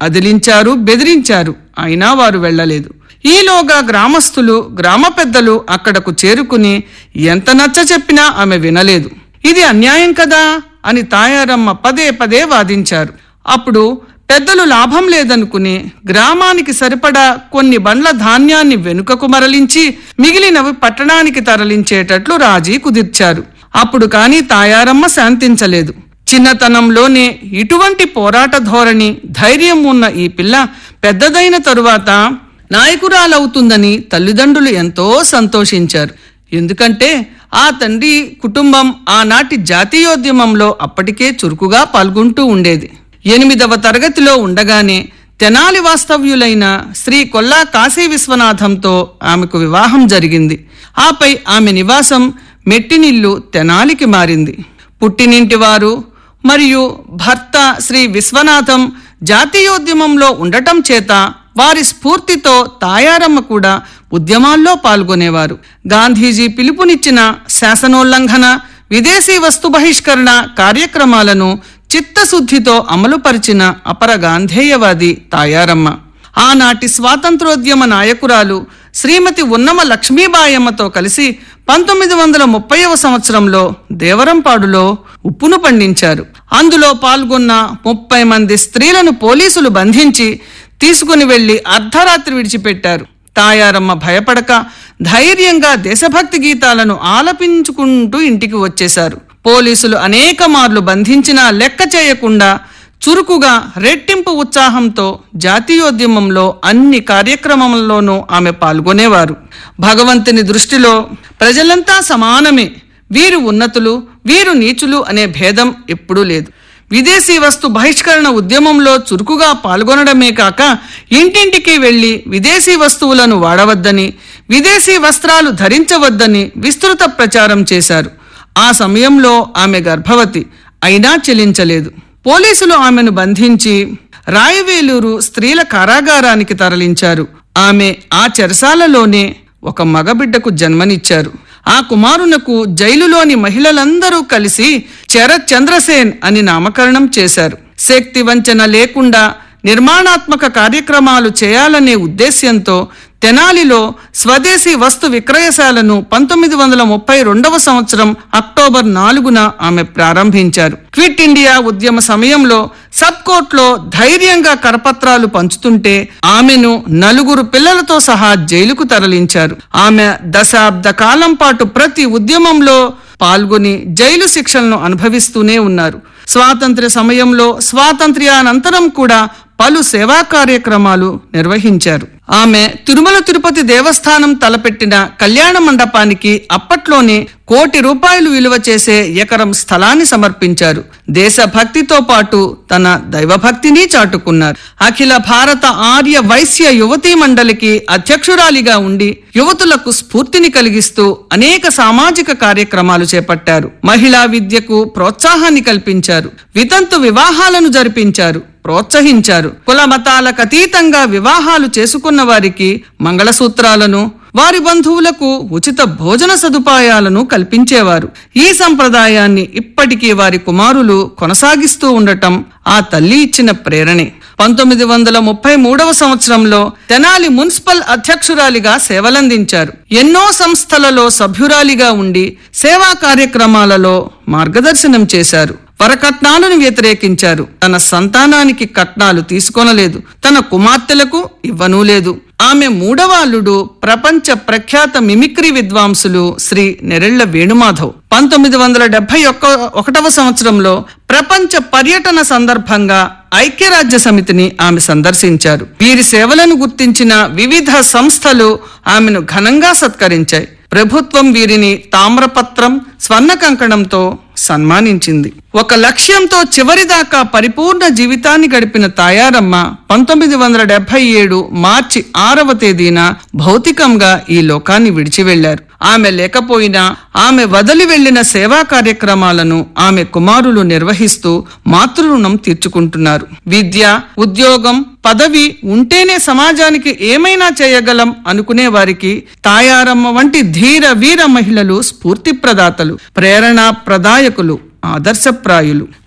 అదిలించారు బెదిరించారు అయినా వారు వెళ్ళలేదు ఈలోగా గ్రామస్తులు గ్రామ పెద్దలు అక్కడకు చేరుకుని ఎంత నచ్చ చెప్పినా ఆమె వినలేదు ఇది అన్యాయం కదా అని తాయారమ్మ పదే పదే వాదించారు అప్పుడు పెద్దలు లాభం లేదనుకుని గ్రామానికి సరిపడా కొన్ని బండ్ల ధాన్యాన్ని వెనుకకు మరలించి మిగిలినవి పట్టణానికి తరలించేటట్లు రాజీ కుదిర్చారు అప్పుడు కాని తాయారమ్మ శాంతించలేదు చిన్నతనంలోనే ఇటువంటి పోరాట ధోరణి ధైర్యం ఉన్న ఈ పిల్ల పెద్దదైన తరువాత నాయకురాలవుతుందని తల్లిదండ్రులు ఎంతో సంతోషించారు ఎందుకంటే ఆ తండ్రి కుటుంబం ఆనాటి జాతీయోద్యమంలో అప్పటికే చురుకుగా పాల్గొంటూ ఉండేది ఎనిమిదవ తరగతిలో ఉండగానే తెనాలి వాస్తవ్యులైన శ్రీ కొల్లా కాశీ విశ్వనాథంతో ఆమెకు వివాహం జరిగింది ఆపై ఆమె నివాసం మెట్టినిల్లు తెనాలికి మారింది పుట్టినింటి వారు మరియు భర్త శ్రీ విశ్వనాథం జాతీయోద్యమంలో ఉండటం చేత వారి స్ఫూర్తితో తాయారమ్మ కూడా ఉద్యమాల్లో పాల్గొనేవారు గాంధీజీ పిలుపునిచ్చిన శాసనోల్లంఘన విదేశీ వస్తు బహిష్కరణ కార్యక్రమాలను చిత్తశుద్ధితో అమలుపరిచిన అపర గాంధేయవాది తాయారమ్మ ఆనాటి స్వాతంత్రోద్యమ నాయకురాలు శ్రీమతి ఉన్నమ లక్ష్మీబాయమ్మతో కలిసి పంతొమ్మిది వందల ముప్పైవ సంవత్సరంలో దేవరంపాడులో ఉప్పును పండించారు అందులో పాల్గొన్న ముప్పై మంది స్త్రీలను పోలీసులు బంధించి తీసుకుని వెళ్లి అర్ధరాత్రి విడిచిపెట్టారు తాయారమ్మ భయపడక ధైర్యంగా దేశభక్తి గీతాలను ఆలపించుకుంటూ ఇంటికి వచ్చేశారు పోలీసులు అనేక మార్లు బంధించినా లెక్క చేయకుండా చురుకుగా రెట్టింపు ఉత్సాహంతో జాతీయోద్యమంలో అన్ని కార్యక్రమంలోనూ ఆమె పాల్గొనేవారు భగవంతుని దృష్టిలో ప్రజలంతా సమానమే వీరు ఉన్నతులు వీరు నీచులు అనే భేదం ఎప్పుడూ లేదు విదేశీ వస్తు బహిష్కరణ ఉద్యమంలో చురుకుగా పాల్గొనడమే కాక ఇంటింటికి వెళ్లి విదేశీ వస్తువులను వాడవద్దని విదేశీ వస్త్రాలు ధరించవద్దని విస్తృత ప్రచారం చేశారు ఆ సమయంలో ఆమె గర్భవతి అయినా చెలించలేదు పోలీసులు ఆమెను బంధించి రాయవేలూరు స్త్రీల కారాగారానికి తరలించారు ఆమె ఆ చెరసాలలోనే ఒక మగబిడ్డకు జన్మనిచ్చారు ఆ కుమారునకు జైలులోని మహిళలందరూ కలిసి చెర చంద్రసేన్ అని నామకరణం చేశారు శక్తి వంచన లేకుండా నిర్మాణాత్మక కార్యక్రమాలు చేయాలనే ఉద్దేశ్యంతో తెనాలిలో స్వదేశీ వస్తు విక్రయశాలను పంతొమ్మిది వందల ముప్పై రెండవ సంవత్సరం అక్టోబర్ నాలుగున ఆమె ప్రారంభించారు క్విట్ ఇండియా ఉద్యమ సమయంలో సబ్ కోర్టులో ధైర్యంగా కరపత్రాలు పంచుతుంటే ఆమెను నలుగురు పిల్లలతో సహా జైలుకు తరలించారు ఆమె దశాబ్ద కాలం పాటు ప్రతి ఉద్యమంలో పాల్గొని జైలు శిక్షలను అనుభవిస్తూనే ఉన్నారు స్వాతంత్ర్య సమయంలో స్వాతంత్ర్యానంతరం కూడా పలు సేవా కార్యక్రమాలు నిర్వహించారు ఆమె తిరుమల తిరుపతి దేవస్థానం తలపెట్టిన కళ్యాణ మండపానికి అప్పట్లోనే కోటి రూపాయలు విలువ చేసే ఎకరం స్థలాన్ని సమర్పించారు దేశభక్తితో పాటు తన దైవభక్తిని చాటుకున్నారు అఖిల భారత ఆర్య వైశ్య యువతీ మండలికి అధ్యక్షురాలిగా ఉండి యువతులకు స్ఫూర్తిని కలిగిస్తూ అనేక సామాజిక కార్యక్రమాలు చేపట్టారు మహిళా విద్యకు ప్రోత్సాహాన్ని కల్పించారు వితంతు వివాహాలను జరిపించారు ప్రోత్సహించారు కుల మతాలకు అతీతంగా వివాహాలు చేసుకున్న వారికి మంగళసూత్రాలను వారి బంధువులకు ఉచిత భోజన సదుపాయాలను కల్పించేవారు ఈ సంప్రదాయాన్ని ఇప్పటికీ వారి కుమారులు కొనసాగిస్తూ ఉండటం ఆ తల్లి ఇచ్చిన ప్రేరణే పంతొమ్మిది వందల ముప్పై మూడవ సంవత్సరంలో తెనాలి మున్సిపల్ అధ్యక్షురాలిగా సేవలందించారు ఎన్నో సంస్థలలో సభ్యురాలిగా ఉండి సేవా కార్యక్రమాలలో మార్గదర్శనం చేశారు వరకట్నాలను వ్యతిరేకించారు తన సంతానానికి కట్నాలు తీసుకొనలేదు తన కుమార్తెలకు ఇవ్వనూ లేదు ఆమె మూడవ అల్లుడు ప్రపంచ ప్రఖ్యాత మిమిక్రీ విద్వాంసులు శ్రీ నెరెళ్ల వేణుమాధవ్ పంతొమ్మిది వందల డెబ్బై ఒక్క ఒకటవ సంవత్సరంలో ప్రపంచ పర్యటన సందర్భంగా ఐక్యరాజ్య సమితిని ఆమె సందర్శించారు వీరి సేవలను గుర్తించిన వివిధ సంస్థలు ఆమెను ఘనంగా సత్కరించాయి ప్రభుత్వం వీరిని తామ్రపత్రం స్వర్ణ కంకణంతో సన్మానించింది ఒక లక్ష్యంతో చివరిదాకా పరిపూర్ణ జీవితాన్ని గడిపిన తాయారమ్మ పంతొమ్మిది వందల డెబ్బై ఏడు మార్చి ఆరవ తేదీన భౌతికంగా ఈ లోకాన్ని విడిచి వెళ్లారు ఆమె లేకపోయినా ఆమె వదిలి వెళ్లిన సేవా కార్యక్రమాలను ఆమె కుమారులు నిర్వహిస్తూ మాతృరుణం తీర్చుకుంటున్నారు విద్య ఉద్యోగం పదవి ఉంటేనే సమాజానికి ఏమైనా చేయగలం అనుకునే వారికి తాయారమ్మ వంటి ధీర వీర మహిళలు స్ఫూర్తి ప్రదాతలు ప్రేరణా ప్రదాయకులు ఆదర్శప్రాయులు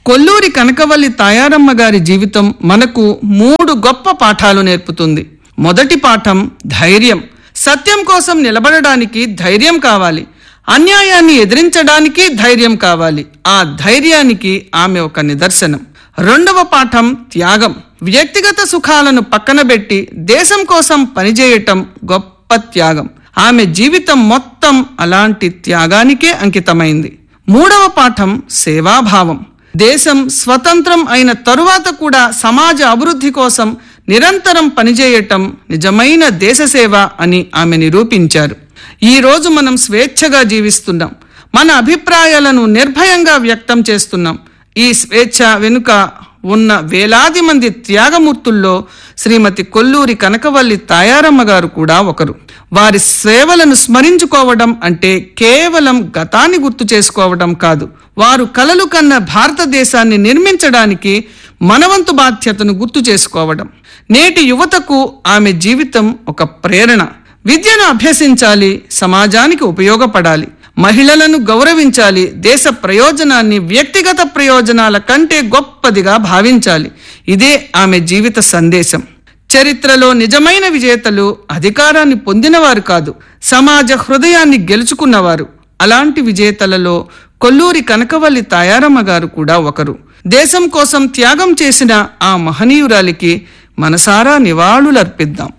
కొల్లూరి కనకవల్లి తాయారమ్మ గారి జీవితం మనకు మూడు గొప్ప పాఠాలు నేర్పుతుంది మొదటి పాఠం ధైర్యం సత్యం కోసం నిలబడడానికి ధైర్యం కావాలి అన్యాయాన్ని ఎదిరించడానికి ధైర్యం కావాలి ఆ ధైర్యానికి ఆమె ఒక నిదర్శనం రెండవ పాఠం త్యాగం వ్యక్తిగత సుఖాలను పక్కనబెట్టి దేశం కోసం పనిచేయటం గొప్ప త్యాగం ఆమె జీవితం మొత్తం అలాంటి త్యాగానికే అంకితమైంది మూడవ పాఠం సేవాభావం దేశం స్వతంత్రం అయిన తరువాత కూడా సమాజ అభివృద్ధి కోసం నిరంతరం పనిచేయటం నిజమైన దేశసేవ అని ఆమె నిరూపించారు ఈ రోజు మనం స్వేచ్ఛగా జీవిస్తున్నాం మన అభిప్రాయాలను నిర్భయంగా వ్యక్తం చేస్తున్నాం ఈ స్వేచ్ఛ వెనుక ఉన్న వేలాది మంది త్యాగమూర్తుల్లో శ్రీమతి కొల్లూరి కనకవల్లి తాయారమ్మ గారు కూడా ఒకరు వారి సేవలను స్మరించుకోవడం అంటే కేవలం గతాన్ని గుర్తు చేసుకోవడం కాదు వారు కలలు కన్న భారతదేశాన్ని నిర్మించడానికి మనవంతు బాధ్యతను గుర్తు చేసుకోవడం నేటి యువతకు ఆమె జీవితం ఒక ప్రేరణ విద్యను అభ్యసించాలి సమాజానికి ఉపయోగపడాలి మహిళలను గౌరవించాలి దేశ ప్రయోజనాన్ని వ్యక్తిగత ప్రయోజనాల కంటే గొప్పదిగా భావించాలి ఇదే ఆమె జీవిత సందేశం చరిత్రలో నిజమైన విజేతలు అధికారాన్ని పొందినవారు కాదు సమాజ హృదయాన్ని గెలుచుకున్నవారు అలాంటి విజేతలలో కొల్లూరి కనకవల్లి తాయారమ్మ గారు కూడా ఒకరు దేశం కోసం త్యాగం చేసిన ఆ మహనీయురాలికి మనసారా నివాళులర్పిద్దాం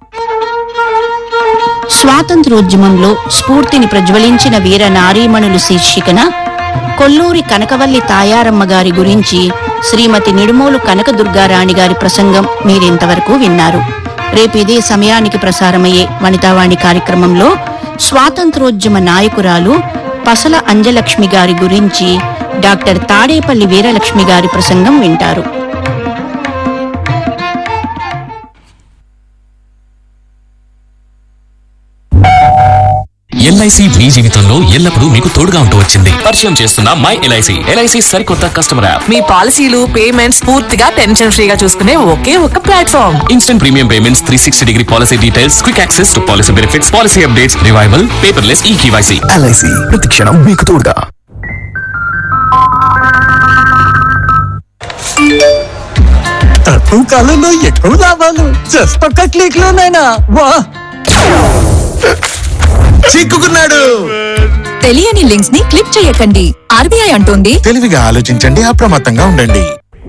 స్వాతంత్రోద్యమంలో స్ఫూర్తిని ప్రజ్వలించిన వీర నారీమణులు శీర్షికన కొల్లూరి కనకవల్లి తాయారమ్మ గారి గురించి శ్రీమతి నిడుమోలు కనకదుర్గారాణి గారి ప్రసంగం మీరింతవరకు విన్నారు రేపు ఇదే సమయానికి ప్రసారమయ్యే వనితావాణి కార్యక్రమంలో స్వాతంత్రోద్యమ నాయకురాలు పసల అంజలక్ష్మి గారి గురించి డాక్టర్ తాడేపల్లి వీరలక్ష్మి గారి ప్రసంగం వింటారు ఎల్ఐసి మీ జీవితంలో ఎల్లప్పుడూ మీకు తోడుగా ఉంటూ వచ్చింది పరిచయం చేస్తున్న మై ఎల్ఐసి ఎల్ఐసి సరికొత్త కస్టమర్ యాప్ మీ పాలసీలు పేమెంట్స్ పూర్తిగా టెన్షన్ ఫ్రీగా చూసుకునే ఒకే ఒక platform instant premium payments three sixty degree policy details quick access to policy benefits policy updates revival paperless e KYC LIC ప్రతిక్షణం మీకు తోడుగా తక్కువ కాలంలో ఎక్కువ లాభాలు జస్ట్ ఒక్క క్లిక్ లోనైనా వా చిక్కుకున్నాడు తెలియని లింక్స్ ని క్లిక్ చేయకండి ఆర్బీఐ అంటోంది తెలివిగా ఆలోచించండి అప్రమత్తంగా ఉండండి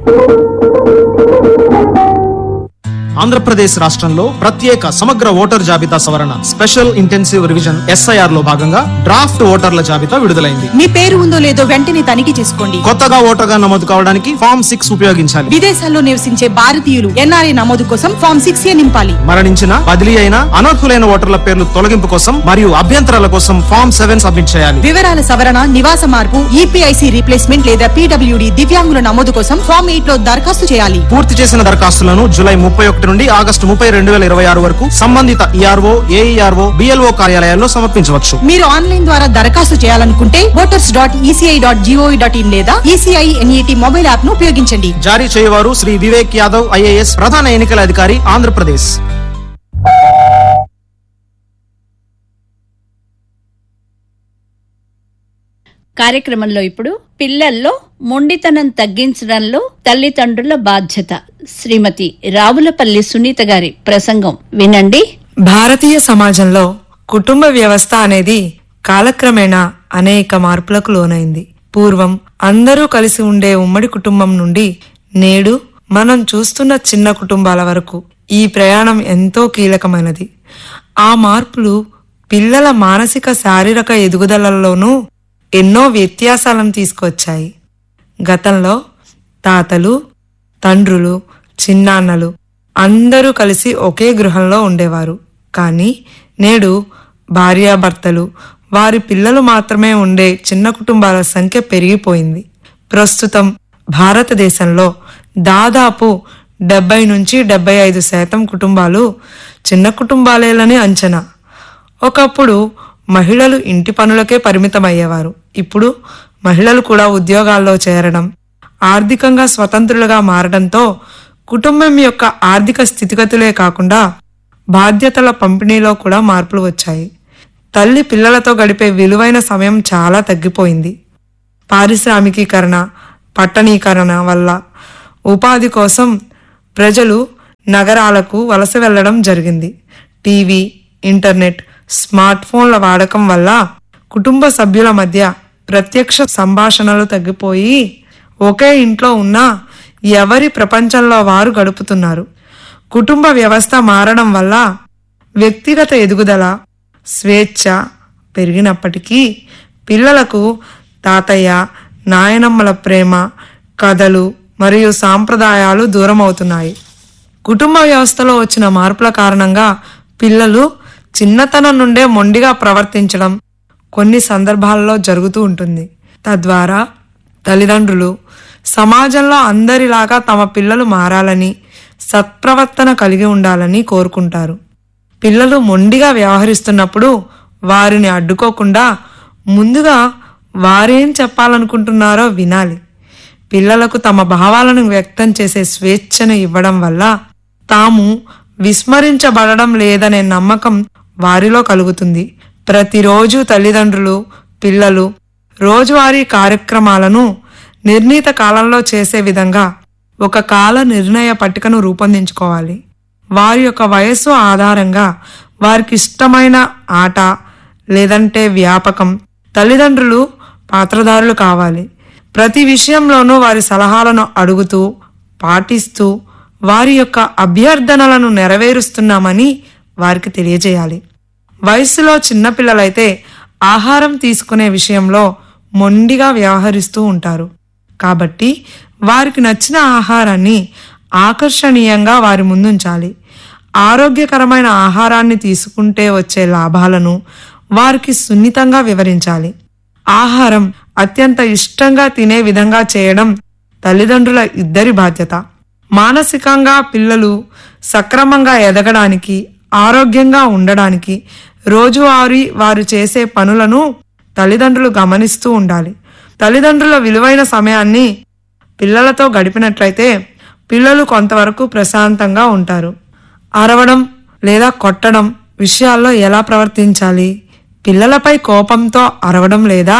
ఆంధ్రప్రదేశ్ రాష్ట్రంలో ప్రత్యేక సమగ్ర ఓటర్ జాబితా సవరణ స్పెషల్ ఇంటెన్సివ్ రివిజన్ ఎస్ఐఆర్ లో భాగంగా డ్రాఫ్ట్ ఓటర్ల జాబితా విడుదలైంది మీ పేరు ఉందో లేదో వెంటనే తనిఖీ చేసుకోండి కొత్తగా ఓటర్గా నమోదు కావడానికి ఫామ్ సిక్స్ ఉపయోగించాలి విదేశాల్లో నివసించే భారతీయులు ఎన్ఆర్ఐ నమోదు కోసం ఫామ్ సిక్స్ ఏ నింపాలి మరణించిన బదిలీ అయిన అనర్హులైన ఓటర్ల పేర్లు తొలగింపు కోసం మరియు అభ్యంతరాల కోసం ఫామ్ సెవెన్ సబ్మిట్ చేయాలి వివరాల సవరణ నివాస మార్పు ఈపీఐసి రీప్లేస్మెంట్ లేదా పీడబ్ల్యూడి దివ్యాంగుల నమోదు కోసం ఫామ్ ఎయిట్ లో దరఖాస్తు చేయాలి పూర్తి చేసిన దరఖాస్తులను జూలై ముప్పై ఒకటి నుండి ఆగస్టు ముప్పై రెండు వేల ఇరవై ఆరు వరకు సంబంధిత ఈఆర్ఓ ఏఈఆర్ఓ బిఎల్ఓ కార్యాలయాల్లో సమర్పించవచ్చు మీరు ఆన్లైన్ ద్వారా దరఖాస్తు చేయాలనుకుంటే voters dot ECI dot GOV dot in లేదా ఈసీఐ ఎన్ఈటి మొబైల్ యాప్ ను ఉపయోగించండి జారీ చేయవారు శ్రీ వివేక్ యాదవ్ ఐఏఎస్ ప్రధాన ఎన్నికల అధికారి ఆంధ్రప్రదేశ్ కార్యక్రమంలో ఇప్పుడు పిల్లల్లో మొండితనం తగ్గించడంలో తల్లిదండ్రుల బాధ్యత శ్రీమతి రావులపల్లి సునీత గారి ప్రసంగం వినండి భారతీయ సమాజంలో కుటుంబ వ్యవస్థ అనేది కాలక్రమేణా అనేక మార్పులకు లోనైంది పూర్వం అందరూ కలిసి ఉండే ఉమ్మడి కుటుంబం నుండి నేడు మనం చూస్తున్న చిన్న కుటుంబాల వరకు ఈ ప్రయాణం ఎంతో కీలకమైనది ఆ మార్పులు పిల్లల మానసిక శారీరక ఎదుగుదలలోనూ ఎన్నో వ్యత్యాసాలను తీసుకొచ్చాయి గతంలో తాతలు తండ్రులు చిన్నాన్నలు అందరూ కలిసి ఒకే గృహంలో ఉండేవారు కానీ నేడు భార్యాభర్తలు వారి పిల్లలు మాత్రమే ఉండే చిన్న కుటుంబాల సంఖ్య పెరిగిపోయింది ప్రస్తుతం భారతదేశంలో దాదాపు డెబ్బై నుంచి డెబ్బై ఐదు శాతం కుటుంబాలు చిన్న కుటుంబాలేలని అంచనా ఒకప్పుడు మహిళలు ఇంటి పనులకే పరిమితమయ్యేవారు ఇప్పుడు మహిళలు కూడా ఉద్యోగాల్లో చేరడం ఆర్థికంగా స్వతంత్రులుగా మారడంతో కుటుంబం యొక్క ఆర్థిక స్థితిగతులే కాకుండా బాధ్యతల పంపిణీలో కూడా మార్పులు వచ్చాయి తల్లి పిల్లలతో గడిపే విలువైన సమయం చాలా తగ్గిపోయింది పారిశ్రామికీకరణ పట్టణీకరణ వల్ల ఉపాధి కోసం ప్రజలు నగరాలకు వలస వెళ్లడం జరిగింది టీవీ ఇంటర్నెట్ స్మార్ట్ ఫోన్ల వాడకం వల్ల కుటుంబ సభ్యుల మధ్య ప్రత్యక్ష సంభాషణలు తగ్గిపోయి ఒకే ఇంట్లో ఉన్న ఎవరి ప్రపంచంలో వారు గడుపుతున్నారు కుటుంబ వ్యవస్థ మారడం వల్ల వ్యక్తిగత ఎదుగుదల స్వేచ్ఛ పెరిగినప్పటికీ పిల్లలకు తాతయ్య నాయనమ్మల ప్రేమ కథలు మరియు సాంప్రదాయాలు దూరం అవుతున్నాయి కుటుంబ వ్యవస్థలో వచ్చిన మార్పుల కారణంగా పిల్లలు చిన్నతనం నుండే మొండిగా ప్రవర్తించడం కొన్ని సందర్భాల్లో జరుగుతూ ఉంటుంది తద్వారా తల్లిదండ్రులు సమాజంలో అందరిలాగా తమ పిల్లలు మారాలని సత్ప్రవర్తన కలిగి ఉండాలని కోరుకుంటారు పిల్లలు మొండిగా వ్యవహరిస్తున్నప్పుడు వారిని అడ్డుకోకుండా ముందుగా వారేం చెప్పాలనుకుంటున్నారో వినాలి పిల్లలకు తమ భావాలను వ్యక్తం చేసే స్వేచ్ఛను ఇవ్వడం వల్ల తాము విస్మరించబడడం లేదనే నమ్మకం వారిలో కలుగుతుంది ప్రతిరోజు తల్లిదండ్రులు పిల్లలు రోజువారీ కార్యక్రమాలను నిర్ణీత కాలంలో చేసే విధంగా ఒక కాల నిర్ణయ పట్టికను రూపొందించుకోవాలి వారి యొక్క వయస్సు ఆధారంగా వారికి ఇష్టమైన ఆట లేదంటే వ్యాపకం తల్లిదండ్రులు పాత్రధారులు కావాలి ప్రతి విషయంలోనూ వారి సలహాలను అడుగుతూ పాటిస్తూ వారి యొక్క అభ్యర్థనలను నెరవేరుస్తున్నామని వారికి తెలియజేయాలి వయస్సులో చిన్నపిల్లలైతే ఆహారం తీసుకునే విషయంలో మొండిగా వ్యవహరిస్తూ ఉంటారు కాబట్టి వారికి నచ్చిన ఆహారాన్ని ఆకర్షణీయంగా వారి ముందుంచాలి ఆరోగ్యకరమైన ఆహారాన్ని తీసుకుంటే వచ్చే లాభాలను వారికి సున్నితంగా వివరించాలి ఆహారం అత్యంత ఇష్టంగా తినే విధంగా చేయడం తల్లిదండ్రుల ఇద్దరి బాధ్యత మానసికంగా పిల్లలు సక్రమంగా ఎదగడానికి ఆరోగ్యంగా ఉండడానికి రోజువారీ వారు చేసే పనులను తల్లిదండ్రులు గమనిస్తూ ఉండాలి తల్లిదండ్రుల విలువైన సమయాన్ని పిల్లలతో గడిపినట్లయితే పిల్లలు కొంతవరకు ప్రశాంతంగా ఉంటారు అరవడం లేదా కొట్టడం విషయాల్లో ఎలా ప్రవర్తించాలి పిల్లలపై కోపంతో అరవడం లేదా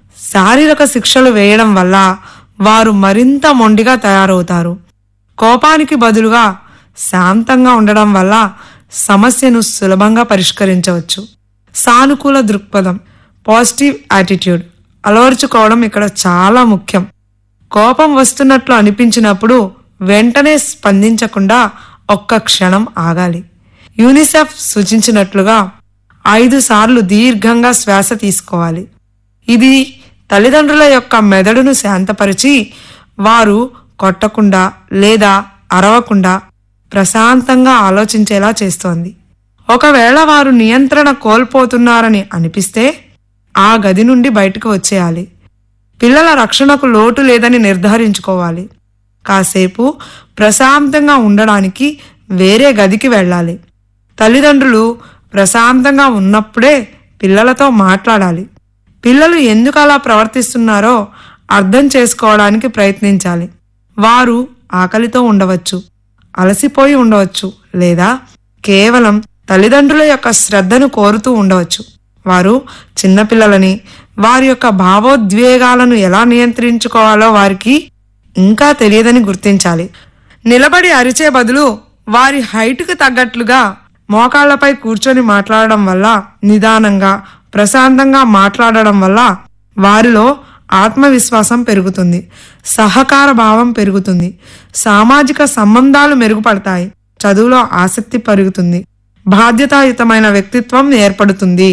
శారీరక శిక్షలు వేయడం వల్ల వారు మరింత మొండిగా తయారవుతారు కోపానికి బదులుగా శాంతంగా ఉండడం వల్ల సమస్యను సులభంగా పరిష్కరించవచ్చు సానుకూల దృక్పథం పాజిటివ్ యాటిట్యూడ్ అలవరుచుకోవడం ఇక్కడ చాలా ముఖ్యం కోపం వస్తున్నట్లు అనిపించినప్పుడు వెంటనే స్పందించకుండా ఒక్క క్షణం ఆగాలి యూనిసెఫ్ సూచించినట్లుగా ఐదు సార్లు దీర్ఘంగా శ్వాస తీసుకోవాలి ఇది తల్లిదండ్రుల యొక్క మెదడును శాంతపరిచి వారు కొట్టకుండా లేదా అరవకుండా ప్రశాంతంగా ఆలోచించేలా చేస్తోంది ఒకవేళ వారు నియంత్రణ కోల్పోతున్నారని అనిపిస్తే ఆ గది నుండి బయటకు వచ్చేయాలి పిల్లల రక్షణకు లోటు లేదని నిర్ధారించుకోవాలి కాసేపు ప్రశాంతంగా ఉండడానికి వేరే గదికి వెళ్ళాలి తల్లిదండ్రులు ప్రశాంతంగా ఉన్నప్పుడే పిల్లలతో మాట్లాడాలి పిల్లలు ఎందుకు అలా ప్రవర్తిస్తున్నారో అర్థం చేసుకోవడానికి ప్రయత్నించాలి వారు ఆకలితో ఉండవచ్చు అలసిపోయి ఉండవచ్చు లేదా కేవలం తల్లిదండ్రుల యొక్క శ్రద్ధను కోరుతూ ఉండవచ్చు వారు చిన్నపిల్లలని వారి యొక్క భావోద్వేగాలను ఎలా నియంత్రించుకోవాలో వారికి ఇంకా తెలియదని గుర్తించాలి నిలబడి అరిచే బదులు వారి హైట్కు తగ్గట్లుగా మోకాళ్లపై కూర్చొని మాట్లాడడం వల్ల నిదానంగా ప్రశాంతంగా మాట్లాడడం వల్ల వారిలో ఆత్మవిశ్వాసం పెరుగుతుంది సహకార భావం పెరుగుతుంది సామాజిక సంబంధాలు మెరుగుపడతాయి చదువులో ఆసక్తి పెరుగుతుంది బాధ్యతాయుతమైన వ్యక్తిత్వం ఏర్పడుతుంది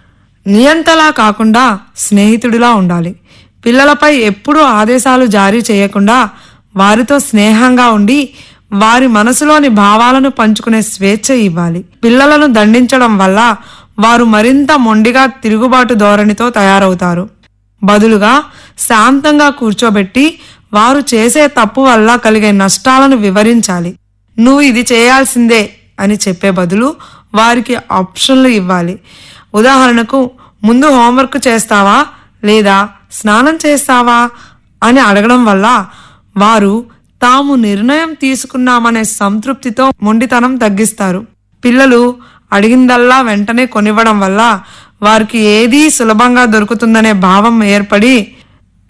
నియంతలా కాకుండా స్నేహితుడిలా ఉండాలి పిల్లలపై ఎప్పుడూ ఆదేశాలు జారీ చేయకుండా వారితో స్నేహంగా ఉండి వారి మనసులోని భావాలను పంచుకునే స్వేచ్ఛ ఇవ్వాలి పిల్లలను దండించడం వల్ల వారు మరింత మొండిగా తిరుగుబాటు ధోరణితో తయారవుతారు బదులుగా శాంతంగా కూర్చోబెట్టి వారు చేసే తప్పు వల్ల కలిగే నష్టాలను వివరించాలి నువ్వు ఇది చేయాల్సిందే అని చెప్పే బదులు వారికి ఆప్షన్లు ఇవ్వాలి ఉదాహరణకు ముందు హోంవర్క్ చేస్తావా లేదా స్నానం చేస్తావా అని అడగడం వల్ల వారు తాము నిర్ణయం తీసుకున్నామనే సంతృప్తితో మొండితనం తగ్గిస్తారు పిల్లలు అడిగిందల్లా వెంటనే కొనివ్వడం వల్ల వారికి ఏదీ సులభంగా దొరుకుతుందనే భావం ఏర్పడి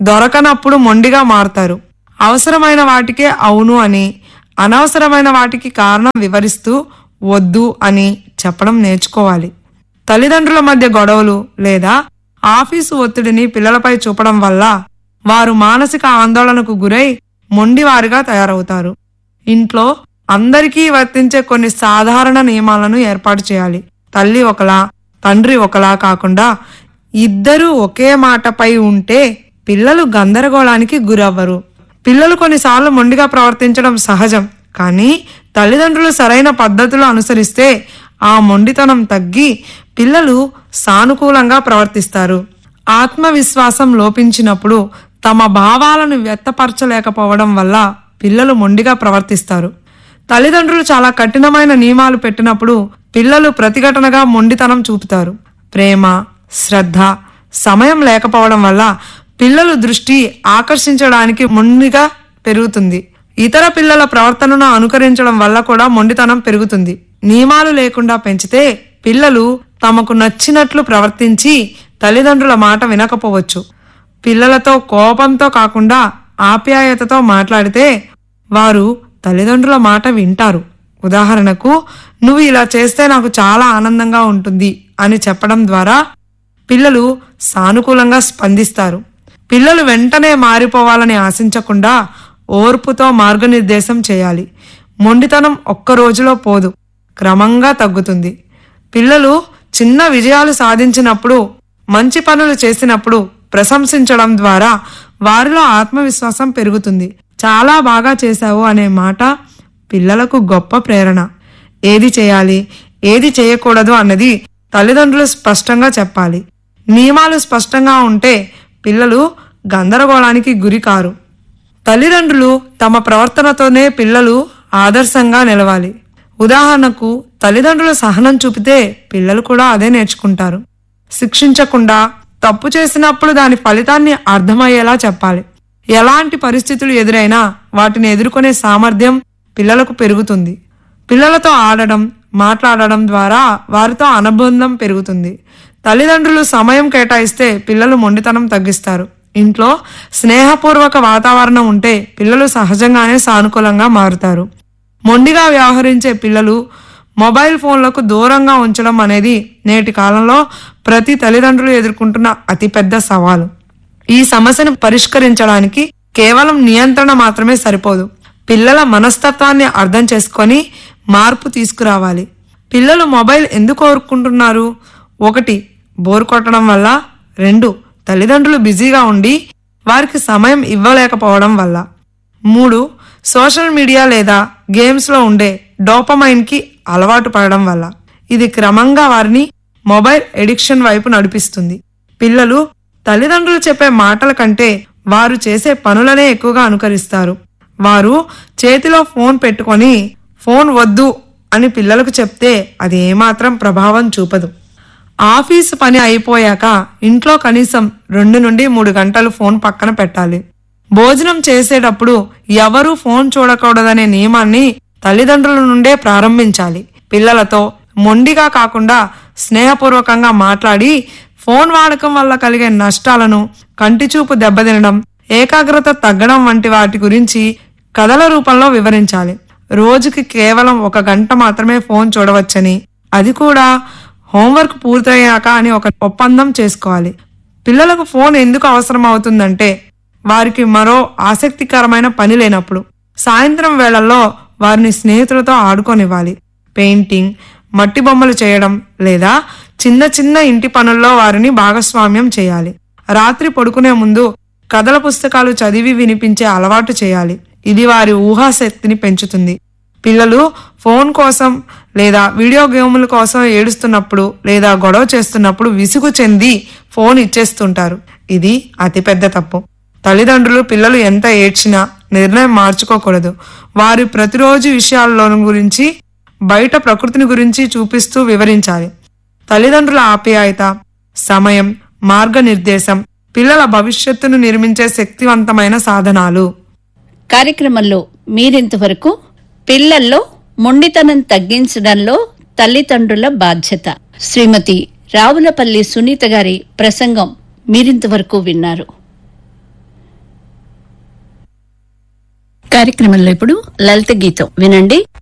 దొరకనప్పుడు మొండిగా మారుతారు అవసరమైన వాటికే అవును అని అనవసరమైన వాటికి కారణం వివరిస్తూ వద్దు అని చెప్పడం నేర్చుకోవాలి తల్లిదండ్రుల మధ్య గొడవలు లేదా ఆఫీసు ఒత్తిడిని పిల్లలపై చూపడం వల్ల వారు మానసిక ఆందోళనకు గురై మొండివారిగా తయారవుతారు ఇంట్లో అందరికీ వర్తించే కొన్ని సాధారణ నియమాలను ఏర్పాటు చేయాలి తల్లి ఒకలా తండ్రి ఒకలా కాకుండా ఇద్దరూ ఒకే మాటపై ఉంటే పిల్లలు గందరగోళానికి గురవ్వరు పిల్లలు కొన్నిసార్లు మొండిగా ప్రవర్తించడం సహజం కానీ తల్లిదండ్రులు సరైన పద్ధతులు అనుసరిస్తే ఆ మొండితనం తగ్గి పిల్లలు సానుకూలంగా ప్రవర్తిస్తారు ఆత్మవిశ్వాసం లోపించినప్పుడు తమ భావాలను వ్యక్తపరచలేకపోవడం వల్ల పిల్లలు మొండిగా ప్రవర్తిస్తారు తల్లిదండ్రులు చాలా కఠినమైన నియమాలు పెట్టినప్పుడు పిల్లలు ప్రతిఘటనగా మొండితనం చూపుతారు ప్రేమ శ్రద్ధ సమయం లేకపోవడం వల్ల పిల్లలు దృష్టి ఆకర్షించడానికి మొండిగా పెరుగుతుంది ఇతర పిల్లల ప్రవర్తనను అనుకరించడం వల్ల కూడా మొండితనం పెరుగుతుంది నియమాలు లేకుండా పెంచితే పిల్లలు తమకు నచ్చినట్లు ప్రవర్తించి తల్లిదండ్రుల మాట వినకపోవచ్చు పిల్లలతో కోపంతో కాకుండా ఆప్యాయతతో మాట్లాడితే వారు తల్లిదండ్రుల మాట వింటారు ఉదాహరణకు నువ్వు ఇలా చేస్తే నాకు చాలా ఆనందంగా ఉంటుంది అని చెప్పడం ద్వారా పిల్లలు సానుకూలంగా స్పందిస్తారు పిల్లలు వెంటనే మారిపోవాలని ఆశించకుండా ఓర్పుతో మార్గనిర్దేశం చేయాలి మొండితనం ఒక్క రోజులో పోదు క్రమంగా తగ్గుతుంది పిల్లలు చిన్న విజయాలు సాధించినప్పుడు మంచి పనులు చేసినప్పుడు ప్రశంసించడం ద్వారా వారిలో ఆత్మవిశ్వాసం పెరుగుతుంది చాలా బాగా చేశావు అనే మాట పిల్లలకు గొప్ప ప్రేరణ ఏది చేయాలి ఏది చేయకూడదు అన్నది తల్లిదండ్రులు స్పష్టంగా చెప్పాలి నియమాలు స్పష్టంగా ఉంటే పిల్లలు గందరగోళానికి గురి కారు తల్లిదండ్రులు తమ ప్రవర్తనతోనే పిల్లలు ఆదర్శంగా నిలవాలి ఉదాహరణకు తల్లిదండ్రులు సహనం చూపితే పిల్లలు కూడా అదే నేర్చుకుంటారు శిక్షించకుండా తప్పు చేసినప్పుడు దాని ఫలితాన్ని అర్థమయ్యేలా చెప్పాలి ఎలాంటి పరిస్థితులు ఎదురైనా వాటిని ఎదుర్కొనే సామర్థ్యం పిల్లలకు పెరుగుతుంది పిల్లలతో ఆడడం మాట్లాడడం ద్వారా వారితో అనుబంధం పెరుగుతుంది తల్లిదండ్రులు సమయం కేటాయిస్తే పిల్లలు మొండితనం తగ్గిస్తారు ఇంట్లో స్నేహపూర్వక వాతావరణం ఉంటే పిల్లలు సహజంగానే సానుకూలంగా మారుతారు మొండిగా వ్యవహరించే పిల్లలు మొబైల్ ఫోన్లకు దూరంగా ఉంచడం అనేది నేటి కాలంలో ప్రతి తల్లిదండ్రులు ఎదుర్కొంటున్న అతిపెద్ద సవాలు ఈ సమస్యను పరిష్కరించడానికి కేవలం నియంత్రణ మాత్రమే సరిపోదు పిల్లల మనస్తత్వాన్ని అర్థం చేసుకొని మార్పు తీసుకురావాలి పిల్లలు మొబైల్ ఎందుకు కోరుకుంటున్నారు ఒకటి బోర్ కొట్టడం వల్ల రెండు తల్లిదండ్రులు బిజీగా ఉండి వారికి సమయం ఇవ్వలేకపోవడం వల్ల మూడు సోషల్ మీడియా లేదా గేమ్స్లో ఉండే డోపమైన్కి అలవాటు పడడం వల్ల ఇది క్రమంగా వారిని మొబైల్ ఎడిక్షన్ వైపు నడిపిస్తుంది పిల్లలు తల్లిదండ్రులు చెప్పే మాటల కంటే వారు చేసే పనులనే ఎక్కువగా అనుకరిస్తారు వారు చేతిలో ఫోన్ పెట్టుకొని ఫోన్ వద్దు అని పిల్లలకు చెప్తే అది ఏమాత్రం ప్రభావం చూపదు ఆఫీసు పని అయిపోయాక ఇంట్లో కనీసం రెండు నుండి మూడు గంటలు ఫోన్ పక్కన పెట్టాలి భోజనం చేసేటప్పుడు ఎవరూ ఫోన్ చూడకూడదనే నియమాన్ని తల్లిదండ్రుల నుండే ప్రారంభించాలి పిల్లలతో మొండిగా కాకుండా స్నేహపూర్వకంగా మాట్లాడి ఫోన్ వాడకం వల్ల కలిగే నష్టాలను కంటిచూపు దెబ్బతినడం ఏకాగ్రత తగ్గడం వంటి వాటి గురించి కథల రూపంలో వివరించాలి రోజుకి కేవలం ఒక గంట మాత్రమే ఫోన్ చూడవచ్చని అది కూడా హోంవర్క్ పూర్తయ్యాక అని ఒక ఒప్పందం చేసుకోవాలి పిల్లలకు ఫోన్ ఎందుకు అవసరం అవుతుందంటే వారికి మరో ఆసక్తికరమైన పని లేనప్పుడు సాయంత్రం వేళల్లో వారిని స్నేహితులతో ఆడుకోనివ్వాలి పెయింటింగ్ మట్టి బొమ్మలు చేయడం లేదా చిన్న చిన్న ఇంటి పనుల్లో వారిని భాగస్వామ్యం చేయాలి రాత్రి పడుకునే ముందు కథల పుస్తకాలు చదివి వినిపించే అలవాటు చేయాలి ఇది వారి ఊహాశక్తిని పెంచుతుంది పిల్లలు ఫోన్ కోసం లేదా వీడియో గేముల కోసం ఏడుస్తున్నప్పుడు లేదా గొడవ చేస్తున్నప్పుడు విసుగు చెంది ఫోన్ ఇచ్చేస్తుంటారు ఇది అతిపెద్ద తప్పు తల్లిదండ్రులు పిల్లలు ఎంత ఏడ్చినా నిర్ణయం మార్చుకోకూడదు వారి ప్రతిరోజు విషయాల్లోని గురించి బయట ప్రకృతిని గురించి చూపిస్తూ వివరించాలి తల్లిదండ్రుల ఆప్యాయత సమయం మార్గనిర్దేశం పిల్లల భవిష్యత్తును నిర్మించే శక్తివంతమైన సాధనాలు కార్యక్రమంలో మీరింతవరకు పిల్లల్లో మొండితనం తగ్గించడంలో తల్లిదండ్రుల బాధ్యత శ్రీమతి రావులపల్లి సునీత గారి ప్రసంగం మీరింతవరకు విన్నారు కార్యక్రమంలో ఇప్పుడు లలిత గీతం వినండి